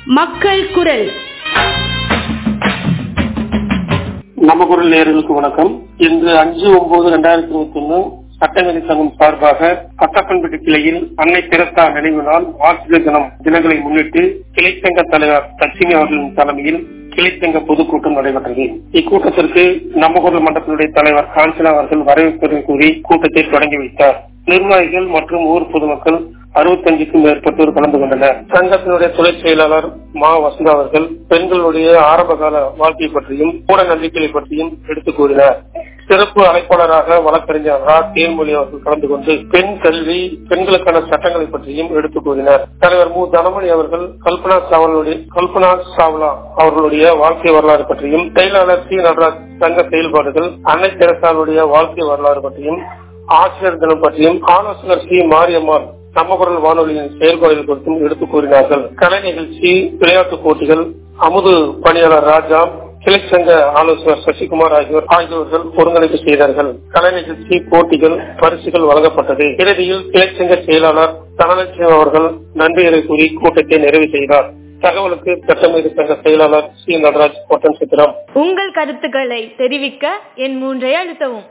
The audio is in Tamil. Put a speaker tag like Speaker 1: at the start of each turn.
Speaker 1: மக்கள் குரல்
Speaker 2: நம்ம குரல் நேயர்களுக்கு வணக்கம் இன்று அஞ்சு ஒன்பது ரெண்டாயிரத்தி இருபத்தி ஒண்ணு சட்டமேதை சங்கம் சார்பாக கட்டப்பன்பட்டி கிளையில் அன்னை தெரசா நினைவு நாள் ஆசிரியர் தினம் தினங்களை முன்னிட்டு கிளைச்சங்க தலைவர் லட்சுமி அவர்களின் தலைமையில் கிளைச்சங்க பொதுக்கூட்டம் நடைபெற்றது இக்கூட்டத்திற்கு நம்ம குரல் மன்றத்தினுடைய தலைவர் காஞ்சனா அவர்கள் வரவேற்புரை கூறி கூட்டத்தை தொடங்கி வைத்தார் நிர்வாகிகள் மற்றும் ஊர் பொதுமக்கள் அறுபத்தஞ்சுக்கும் மேற்பட்டோர் கலந்து கொண்டனர் சங்கத்தினுடைய துணை செயலாளர் மா வசந்தா அவர்கள் பெண்களுடைய ஆரம்பகால வாழ்க்கை பற்றியும் மூட நம்பிக்கைகளை பற்றியும் எடுத்துக் கூறினார் சிறப்பு அழைப்பாளராக வழக்கறிஞர் ரா தேன்மொழி அவர்கள் கலந்து கொண்டு பெண் கல்வி பெண்களுக்கான சட்டங்களை பற்றியும் எடுத்துக் கூறினார் தலைவர் மு தனமணி அவர்கள் கல்பனா சாவலுடைய கல்பனா சாவ்லா அவர்களுடைய வாழ்க்கை வரலாறு பற்றியும் செயலாளர் சி நடராஜ் சங்க செயல்பாடுகள் அன்னை தெரசாவுடைய வாழ்க்கை வரலாறு பற்றியும் ஆசிரியர் தினம் பற்றியும் ஆலோசகர் சி மாரியம்மாள் நம்ம குரல் வானொலியின் செயல்பாடுகள் குறித்தும் எடுத்துக் கூறினார்கள் கலை நிகழ்ச்சி விளையாட்டுப் போட்டிகள் அமுது பணியாளர் ராஜா கிளைச்சங்க ஆலோசகர் சசிகுமார் ஆகியோர் ஆகியோர்கள் ஒருங்கிணைப்பு செய்தார்கள் கலை நிகழ்ச்சி போட்டிகள் பரிசுகள் வழங்கப்பட்டது இறுதியில் கிளைச்சங்க செயலாளர் தனலட்சுமி அவர்கள் நன்றிகளை கூறி கூட்டத்தை நிறைவு செய்தார் தகவலுக்கு சட்டமேது சங்க செயலாளர் சி நடராஜ் கோட்டன் சித்திரம்
Speaker 1: உங்கள் கருத்துக்களை தெரிவிக்க என் மூன்றை அழுத்தவும்